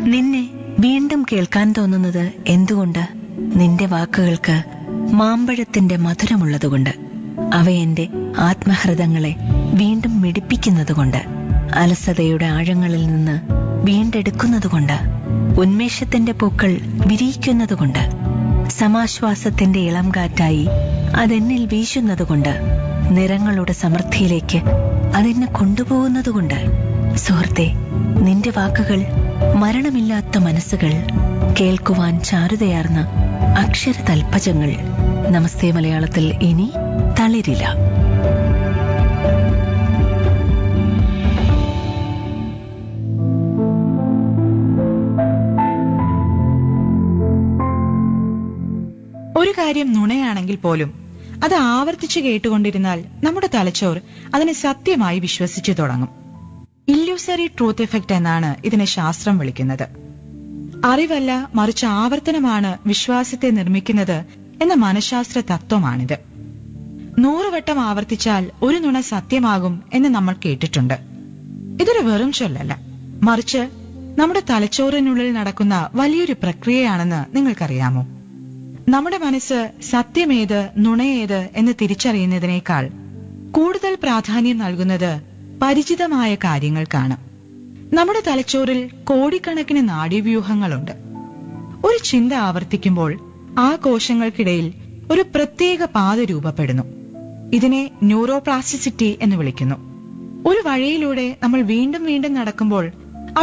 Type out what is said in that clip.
നിന്നെ വീണ്ടും കേൾക്കാൻ തോന്നുന്നത് എന്തുകൊണ്ട് നിന്റെ വാക്കുകൾക്ക് മാമ്പഴത്തിന്റെ മധുരമുള്ളതുകൊണ്ട് അവ എന്റെ ആത്മഹൃദങ്ങളെ വീണ്ടും മിടിപ്പിക്കുന്നതുകൊണ്ട് അലസതയുടെ ആഴങ്ങളിൽ നിന്ന് വീണ്ടെടുക്കുന്നതുകൊണ്ട് ഉന്മേഷത്തിന്റെ പൂക്കൾ വിരിയിക്കുന്നതുകൊണ്ട് സമാശ്വാസത്തിന്റെ ഇളം കാറ്റായി അതെന്നിൽ വീശുന്നതുകൊണ്ട് നിറങ്ങളുടെ സമൃദ്ധിയിലേക്ക് അതെന്നെ കൊണ്ടുപോകുന്നതുകൊണ്ട് സുഹൃത്തെ നിന്റെ വാക്കുകൾ മരണമില്ലാത്ത മനസ്സുകൾ കേൾക്കുവാൻ ചാരുതയാർന്ന അക്ഷര തൽപ്പജങ്ങൾ നമസ്തേ മലയാളത്തിൽ ഇനി തളിരില്ല ഒരു കാര്യം നുണയാണെങ്കിൽ പോലും അത് ആവർത്തിച്ചു കേട്ടുകൊണ്ടിരുന്നാൽ നമ്മുടെ തലച്ചോർ അതിനെ സത്യമായി വിശ്വസിച്ചു തുടങ്ങും ഇല്യൂസറി ട്രൂത്ത് എഫക്റ്റ് എന്നാണ് ഇതിനെ ശാസ്ത്രം വിളിക്കുന്നത് അറിവല്ല മറിച്ച് ആവർത്തനമാണ് വിശ്വാസത്തെ നിർമ്മിക്കുന്നത് എന്ന മനഃശാസ്ത്ര തത്വമാണിത് നൂറുവട്ടം ആവർത്തിച്ചാൽ ഒരു നുണ സത്യമാകും എന്ന് നമ്മൾ കേട്ടിട്ടുണ്ട് ഇതൊരു വെറും ചൊല്ലല്ല മറിച്ച് നമ്മുടെ തലച്ചോറിനുള്ളിൽ നടക്കുന്ന വലിയൊരു പ്രക്രിയയാണെന്ന് നിങ്ങൾക്കറിയാമോ നമ്മുടെ മനസ്സ് സത്യമേത് നുണയേത് എന്ന് തിരിച്ചറിയുന്നതിനേക്കാൾ കൂടുതൽ പ്രാധാന്യം നൽകുന്നത് പരിചിതമായ കാര്യങ്ങൾക്കാണ് നമ്മുടെ തലച്ചോറിൽ കോടിക്കണക്കിന് നാഡീവ്യൂഹങ്ങളുണ്ട് ഒരു ചിന്ത ആവർത്തിക്കുമ്പോൾ ആ കോശങ്ങൾക്കിടയിൽ ഒരു പ്രത്യേക പാത രൂപപ്പെടുന്നു ഇതിനെ ന്യൂറോപ്ലാസ്റ്റിസിറ്റി എന്ന് വിളിക്കുന്നു ഒരു വഴിയിലൂടെ നമ്മൾ വീണ്ടും വീണ്ടും നടക്കുമ്പോൾ